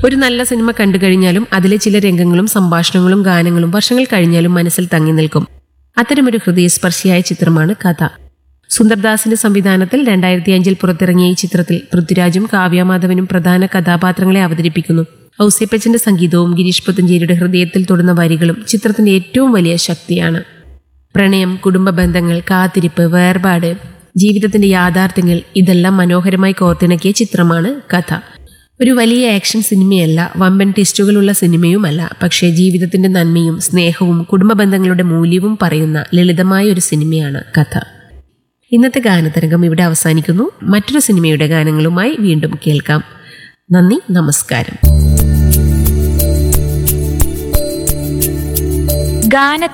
ഒരു നല്ല സിനിമ കണ്ടു കഴിഞ്ഞാലും അതിലെ ചില രംഗങ്ങളും സംഭാഷണങ്ങളും ഗാനങ്ങളും വർഷങ്ങൾ കഴിഞ്ഞാലും മനസ്സിൽ തങ്ങി നിൽക്കും അത്തരമൊരു ഹൃദയസ്പർശിയായ ചിത്രമാണ് കഥ സുന്ദർദാസിന്റെ സംവിധാനത്തിൽ രണ്ടായിരത്തി അഞ്ചിൽ പുറത്തിറങ്ങിയ ഈ ചിത്രത്തിൽ പൃഥ്വിരാജും കാവ്യമാധവനും പ്രധാന കഥാപാത്രങ്ങളെ അവതരിപ്പിക്കുന്നു ഔസേപ്പച്ചന്റെ സംഗീതവും ഗിരീഷ് പുത്തഞ്ചേരിയുടെ ഹൃദയത്തിൽ തൊടുന്ന വരികളും ചിത്രത്തിന്റെ ഏറ്റവും വലിയ ശക്തിയാണ് പ്രണയം കുടുംബ ബന്ധങ്ങൾ കാത്തിരിപ്പ് വേർപാട് ജീവിതത്തിന്റെ യാഥാർത്ഥ്യങ്ങൾ ഇതെല്ലാം മനോഹരമായി കോർത്തിണക്കിയ ചിത്രമാണ് കഥ ഒരു വലിയ ആക്ഷൻ സിനിമയല്ല വമ്പൻ ടിസ്റ്റുകളുള്ള സിനിമയുമല്ല പക്ഷേ ജീവിതത്തിന്റെ നന്മയും സ്നേഹവും കുടുംബ ബന്ധങ്ങളുടെ മൂല്യവും പറയുന്ന ലളിതമായ ഒരു സിനിമയാണ് കഥ ഇന്നത്തെ ഗാനതരംഗം ഇവിടെ അവസാനിക്കുന്നു മറ്റൊരു സിനിമയുടെ ഗാനങ്ങളുമായി വീണ്ടും കേൾക്കാം നന്ദി നമസ്കാരം ഗാന